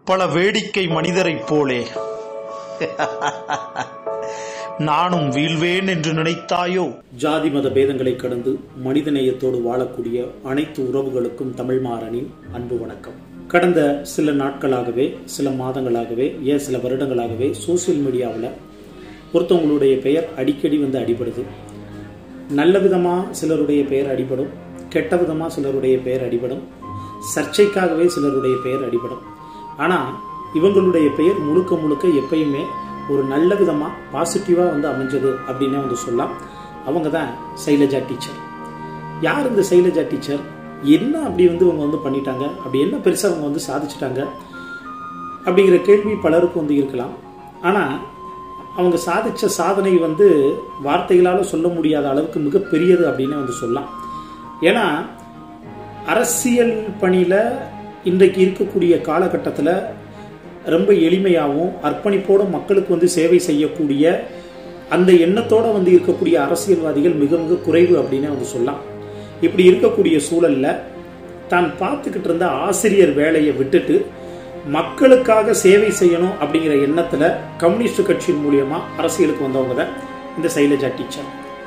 பல வேடிக்கை மனிதரைப் போலே நானும் வீழ்வேன் என்று நினைத்தாயோ ஜாதி மத பேதங்களை கடந்து மனிதநேயத்தோடு வாழக்கூடிய அனைத்து உறவுகளுக்கும் தமிழ்மாறனின் அன்பு வணக்கம் கடந்த சில நாட்களாகவே சில மாதங்களாகவே ஏன் சில வருடங்களாகவே சோசியல் மீடியாவில் ஒருத்தவங்களுடைய பெயர் அடிக்கடி வந்து அடிபடுது நல்ல விதமாக சிலருடைய பெயர் அடிபடும் கெட்ட விதமாக சிலருடைய பெயர் அடிபடும் சர்ச்சைக்காகவே சிலருடைய பெயர் அடிபடும் ஆனால் இவங்களுடைய பெயர் முழுக்க முழுக்க எப்பயுமே ஒரு நல்ல விதமாக பாசிட்டிவாக வந்து அமைஞ்சது அப்படின்னே வந்து சொல்லலாம் அவங்க தான் சைலஜா டீச்சர் யார் இந்த சைலஜா டீச்சர் என்ன அப்படி வந்து இவங்க வந்து பண்ணிட்டாங்க அப்படி என்ன பெருசாக அவங்க வந்து சாதிச்சிட்டாங்க அப்படிங்கிற கேள்வி பலருக்கும் வந்து இருக்கலாம் ஆனால் அவங்க சாதித்த சாதனை வந்து வார்த்தைகளால் சொல்ல முடியாத அளவுக்கு மிகப்பெரியது அப்படின்னு வந்து சொல்லலாம் ஏன்னா அரசியல் பணியில் இன்றைக்கு இருக்கக்கூடிய காலகட்டத்தில் ரொம்ப எளிமையாகவும் அர்ப்பணிப்போடும் மக்களுக்கு வந்து சேவை செய்யக்கூடிய அந்த எண்ணத்தோடு வந்து இருக்கக்கூடிய அரசியல்வாதிகள் மிக மிக குறைவு அப்படின்னு வந்து சொல்லலாம் இப்படி இருக்கக்கூடிய சூழலில் தான் பார்த்துக்கிட்டு இருந்த ஆசிரியர் வேலையை விட்டுட்டு மக்களுக்காக சேவை செய்யணும் அப்படிங்கிற எண்ணத்தில் கம்யூனிஸ்ட் கட்சியின் மூலியமா அரசியலுக்கு வந்தவங்க தான் இந்த சைலஜா டீச்சர்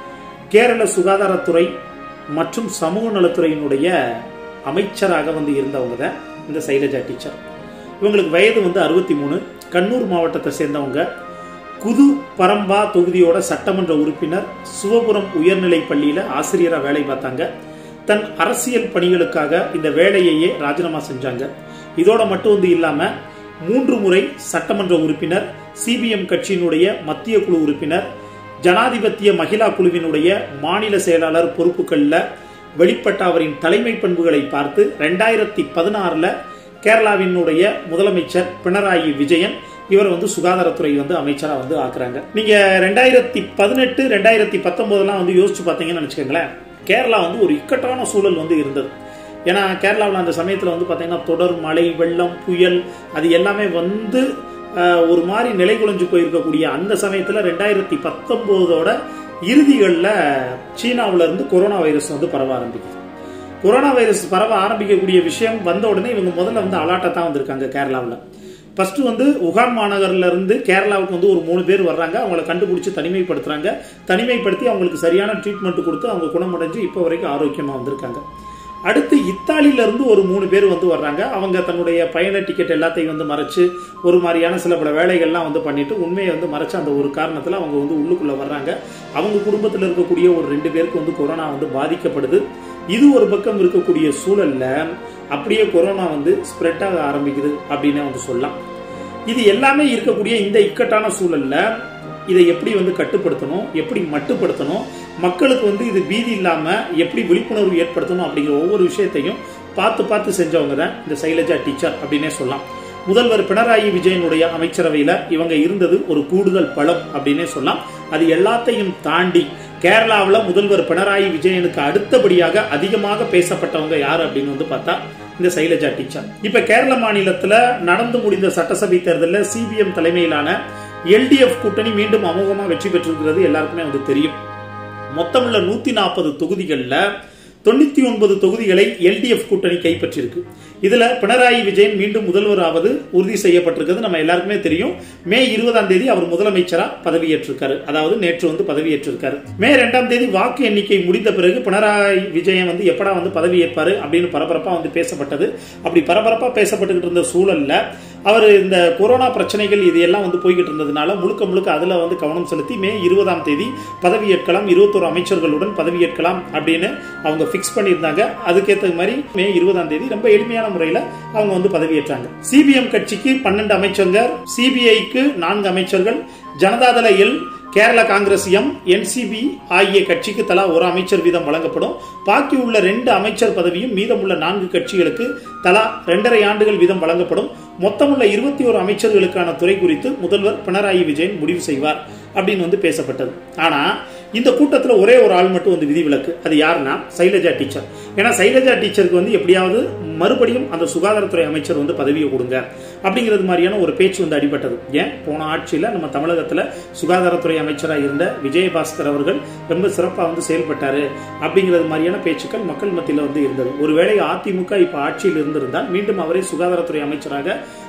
கேரள சுகாதாரத்துறை மற்றும் சமூக நலத்துறையினுடைய அமைச்சராக வந்து இருந்தவங்க தான் இந்த சைலஜா டீச்சர் இவங்களுக்கு வயது வந்து அறுபத்தி மூணு கண்ணூர் மாவட்டத்தை சேர்ந்தவங்க குது பரம்பா தொகுதியோட சட்டமன்ற உறுப்பினர் சிவபுரம் உயர்நிலை பள்ளியில ஆசிரியரா வேலை பார்த்தாங்க தன் அரசியல் பணிகளுக்காக இந்த வேலையையே ராஜினாமா செஞ்சாங்க இதோட மட்டும் வந்து இல்லாம மூன்று முறை சட்டமன்ற உறுப்பினர் சிபிஎம் கட்சியினுடைய மத்திய குழு உறுப்பினர் ஜனாதிபத்திய மகிழா குழுவினுடைய மாநில செயலாளர் பொறுப்புகளில் வெளிப்பட்ட அவரின் தலைமை பண்புகளை பார்த்து ரெண்டாயிரத்தி பதினாறுல கேரளாவினுடைய முதலமைச்சர் பினராயி விஜயன் இவர் வந்து சுகாதாரத்துறை வந்து அமைச்சராக வந்து ஆக்குறாங்க நீங்க ரெண்டாயிரத்தி பதினெட்டு ரெண்டாயிரத்தி பத்தொன்பதுலாம் வந்து யோசிச்சு பார்த்தீங்கன்னு நினச்சிக்கோங்களேன் கேரளா வந்து ஒரு இக்கட்டான சூழல் வந்து இருந்தது ஏன்னா கேரளாவில் அந்த சமயத்தில் வந்து பார்த்தீங்கன்னா தொடர் மழை வெள்ளம் புயல் அது எல்லாமே வந்து ஒரு மாதிரி நிலை குலைஞ்சு போயிருக்கக்கூடிய அந்த சமயத்தில் ரெண்டாயிரத்தி பத்தொம்போதோட இறுதிகளில் சீனாவில இருந்து கொரோனா வைரஸ் வந்து பரவ ஆரம்பிக்குது கொரோனா வைரஸ் பரவ ஆரம்பிக்கக்கூடிய விஷயம் வந்த உடனே இவங்க முதல்ல வந்து அலாட்டை தான் வந்திருக்காங்க கேரளாவில் ஃபர்ஸ்ட் வந்து உகான் மாநகர்ல இருந்து கேரளாவுக்கு வந்து ஒரு மூணு பேர் வர்றாங்க அவங்கள கண்டுபிடிச்சு தனிமைப்படுத்துறாங்க தனிமைப்படுத்தி அவங்களுக்கு சரியான ட்ரீட்மெண்ட் கொடுத்து அவங்க குணமடைஞ்சு இப்போ வரைக்கும் ஆரோக்கியமாக வந்திருக்காங்க அடுத்து இத்தாலியில இருந்து ஒரு மூணு பேர் வந்து வர்றாங்க அவங்க தன்னுடைய பயண டிக்கெட் எல்லாத்தையும் வந்து மறைச்சு ஒரு மாதிரியான சில பல வேலைகள்லாம் வந்து பண்ணிட்டு உண்மையை வந்து மறைச்சு அந்த ஒரு காரணத்தில் அவங்க வந்து உள்ளுக்குள்ள வர்றாங்க அவங்க குடும்பத்தில் இருக்கக்கூடிய ஒரு ரெண்டு பேருக்கு வந்து கொரோனா வந்து பாதிக்கப்படுது இது ஒரு பக்கம் இருக்கக்கூடிய சூழல்ல அப்படியே கொரோனா வந்து ஸ்ப்ரெட் ஆக ஆரம்பிக்குது அப்படின்னு வந்து சொல்லலாம் இது எல்லாமே இருக்கக்கூடிய இந்த இக்கட்டான சூழல்ல இதை எப்படி வந்து கட்டுப்படுத்தணும் எப்படி மட்டுப்படுத்தணும் மக்களுக்கு வந்து இது பீதி இல்லாம எப்படி விழிப்புணர்வு ஏற்படுத்தணும் அப்படிங்கிற ஒவ்வொரு விஷயத்தையும் பார்த்து பார்த்து செஞ்சவங்க தான் இந்த சைலஜா டீச்சர் அப்படின்னே சொல்லலாம் முதல்வர் பினராயி விஜயனுடைய அமைச்சரவையில இவங்க இருந்தது ஒரு கூடுதல் பலம் அப்படின்னே சொல்லலாம் அது எல்லாத்தையும் தாண்டி கேரளாவில் முதல்வர் பினராயி விஜயனுக்கு அடுத்தபடியாக அதிகமாக பேசப்பட்டவங்க யார் அப்படின்னு வந்து பார்த்தா இந்த சைலஜா டீச்சர் இப்ப கேரள மாநிலத்துல நடந்து முடிந்த சட்டசபை தேர்தலில் சிபிஎம் தலைமையிலான எல்டிஎஃப் கூட்டணி மீண்டும் அமோகமா வெற்றி பெற்றிருக்கிறது எல்லாருக்குமே வந்து தெரியும் மொத்தமுள்ள நூத்தி நாற்பது தொகுதிகளில் தொண்ணூத்தி ஒன்பது தொகுதிகளை எல்டிஎஃப் கூட்டணி கைப்பற்றியிருக்கு இதுல பினராயி விஜயன் மீண்டும் முதல்வராவது உறுதி செய்யப்பட்டிருக்கிறது நம்ம எல்லாருக்குமே தெரியும் மே இருபதாம் தேதி அவர் முதலமைச்சரா பதவியேற்றிருக்காரு அதாவது நேற்று வந்து பதவியேற்றிருக்காரு மே ரெண்டாம் தேதி வாக்கு எண்ணிக்கை முடிந்த பிறகு பினராயி விஜயன் வந்து எப்படா வந்து பதவியேற்பாரு அப்படின்னு பரபரப்பா வந்து பேசப்பட்டது அப்படி பரபரப்பா பேசப்பட்டுக்கிட்டு இருந்த சூழல்ல அவர் இந்த கொரோனா பிரச்சனைகள் இது எல்லாம் வந்து போய்கிட்டு இருந்ததுனால முழுக்க முழுக்க அதுல வந்து கவனம் செலுத்தி மே இருபதாம் தேதி பதவியேற்கலாம் இருபத்தோரு அமைச்சர்களுடன் பதவியேற்கலாம் அப்படின்னு அவங்க பிக்ஸ் பண்ணியிருந்தாங்க அதுக்கேற்ற மாதிரி மே இருபதாம் தேதி ரொம்ப எளிமையான முறையில் அவங்க வந்து பதவியேற்றாங்க சிபிஎம் கட்சிக்கு பன்னெண்டு அமைச்சர்கள் சிபிஐக்கு நான்கு அமைச்சர்கள் ஜனதாதள L Kerala Congress M NCP ஆகிய கட்சிக்கு தலா ஒரு அமைச்சர் வீதம் வழங்கப்படும் பாக்கி உள்ள ரெண்டு அமைச்சர் பதவியும் மீதமுள்ள நான்கு கட்சிகளுக்கு தலா இரண்டரை ஆண்டுகள் வீதம் வழங்கப்படும் மொத்தமுள்ள இருபத்தி ஒரு அமைச்சர்களுக்கான துறை குறித்து முதல்வர் பினராயி விஜயன் முடிவு செய்வார் அப்படின்னு வந்து பேசப்பட்டது ஆனா இந்த கூட்டத்தில் ஒரே ஒரு ஆள் மட்டும் வந்து விதிவிலக்கு அது யாருன்னா சைலஜா டீச்சர் ஏன்னா சைலஜா டீச்சருக்கு வந்து எப்படியாவது மறுபடியும் அந்த சுகாதாரத்துறை அமைச்சர் வந்து பதவியை கொடுங்க அப்படிங்கிறது மாதிரியான ஒரு பேச்சு வந்து அடிபட்டது ஏன் போன ஆட்சியில் நம்ம தமிழகத்தில் சுகாதாரத்துறை அமைச்சராக இருந்த விஜயபாஸ்கர் அவர்கள் ரொம்ப சிறப்பாக வந்து செயல்பட்டாரு அப்படிங்கிறது மாதிரியான பேச்சுக்கள் மக்கள் மத்தியில் வந்து இருந்தது ஒருவேளை அதிமுக இப்போ ஆட்சியில் இருந்திருந்தால் மீண்டும் அவரை சுகாதாரத்துறை அமைச்சராக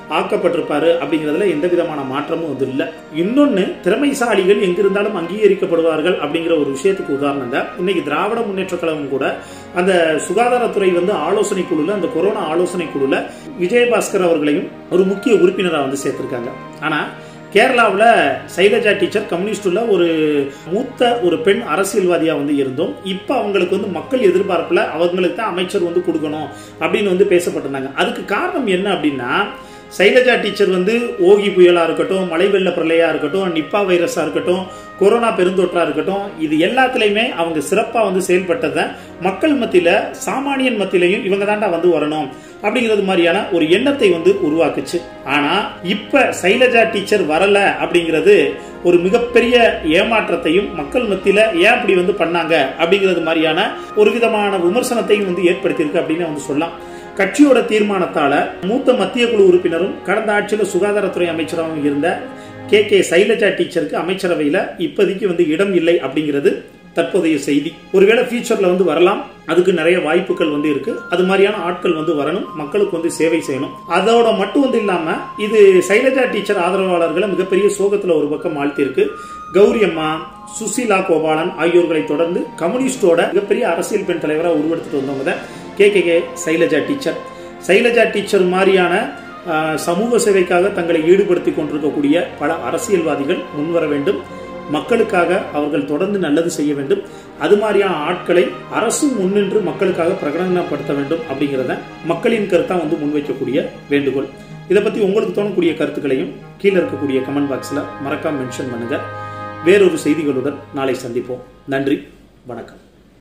ஆக்கப்பட்டிருப்பாரு அப்படிங்கிறதுல எந்த விதமான மாற்றமும் வந்து இல்லை இன்னொன்னு திறமைசாலிகள் எங்கிருந்தாலும் அங்கீகரிக்கப்படுவார்கள் அப்படிங்கிற ஒரு விஷயத்துக்கு உதாரணம் தான் இன்னைக்கு திராவிட முன்னேற்ற கழகம் கூட அந்த சுகாதாரத்துறை வந்து ஆலோசனை குழுல அந்த கொரோனா ஆலோசனை குழுல விஜயபாஸ்கர் அவர்களையும் ஒரு முக்கிய உறுப்பினராக வந்து சேர்த்திருக்காங்க ஆனா கேரளாவில் சைலஜா டீச்சர் கம்யூனிஸ்டுல ஒரு மூத்த ஒரு பெண் அரசியல்வாதியா வந்து இருந்தோம் இப்போ அவங்களுக்கு வந்து மக்கள் எதிர்பார்ப்புல அவங்களுக்கு தான் அமைச்சர் வந்து கொடுக்கணும் அப்படின்னு வந்து பேசப்பட்டிருந்தாங்க அதுக்கு காரணம் என்ன அப்படின்னா சைலஜா டீச்சர் வந்து ஓகி புயலா இருக்கட்டும் மழை வெள்ள பிரளயா இருக்கட்டும் நிப்பா வைரஸா இருக்கட்டும் கொரோனா பெருந்தொற்றா இருக்கட்டும் இது எல்லாத்துலயுமே அவங்க சிறப்பா வந்து செயல்பட்டதை மக்கள் மத்தியில சாமானியன் மத்தியிலையும் இவங்க தாண்டா வந்து வரணும் அப்படிங்கிறது மாதிரியான ஒரு எண்ணத்தை வந்து உருவாக்குச்சு ஆனா இப்ப சைலஜா டீச்சர் வரல அப்படிங்கிறது ஒரு மிகப்பெரிய ஏமாற்றத்தையும் மக்கள் மத்தியில ஏன் அப்படி வந்து பண்ணாங்க அப்படிங்கிறது மாதிரியான ஒரு விதமான விமர்சனத்தையும் வந்து ஏற்படுத்தியிருக்கு அப்படின்னு வந்து சொல்லலாம் கட்சியோட தீர்மானத்தால மூத்த மத்திய குழு உறுப்பினரும் கடந்த ஆட்சியில் சுகாதாரத்துறை அமைச்சராகவும் இருந்த கே கே சைலஜா டீச்சருக்கு அமைச்சரவையில் இப்போதைக்கு வந்து இடம் இல்லை அப்படிங்கிறது தற்போதைய செய்தி ஒருவேளை ஃபியூச்சர்ல வந்து வரலாம் அதுக்கு நிறைய வாய்ப்புகள் வந்து இருக்கு அது மாதிரியான ஆட்கள் வந்து வரணும் மக்களுக்கு வந்து சேவை செய்யணும் அதோட மட்டும் வந்து இல்லாம இது சைலஜா டீச்சர் ஆதரவாளர்களை மிகப்பெரிய சோகத்துல ஒரு பக்கம் ஆழ்த்தியிருக்கு கௌரி அம்மா சுசீலா கோபாலன் ஆகியோர்களை தொடர்ந்து கம்யூனிஸ்டோட மிகப்பெரிய அரசியல் பெண் தலைவராக உருவெடுத்துட்டு வந்தவங்க K K K Shailaja teacher Shailaja teacher மாதிரியான சமூக சேவைக்காக தங்களை ஈடுபடுத்தி கொண்டிருக்கக்கூடிய பல அரசியல்வாதிகள் முன்வர வேண்டும் மக்களுக்காக அவர்கள் தொடர்ந்து நல்லது செய்ய வேண்டும் அது மாதிரியான ஆட்களை அரசும் முன்னின்று மக்களுக்காக பிரகடனப்படுத்த வேண்டும் அப்படிங்கிறத மக்களின் கருத்தா வந்து முன்வைக்கக்கூடிய வேண்டுகோள் இதை பத்தி உங்களுக்கு தோணக்கூடிய கருத்துக்களையும் கீழே இருக்கக்கூடிய கமெண்ட் பாக்ஸ்ல மறக்காம மென்ஷன் பண்ணுங்க வேறொரு செய்திகளுடன் நாளை சந்திப்போம் நன்றி வணக்கம்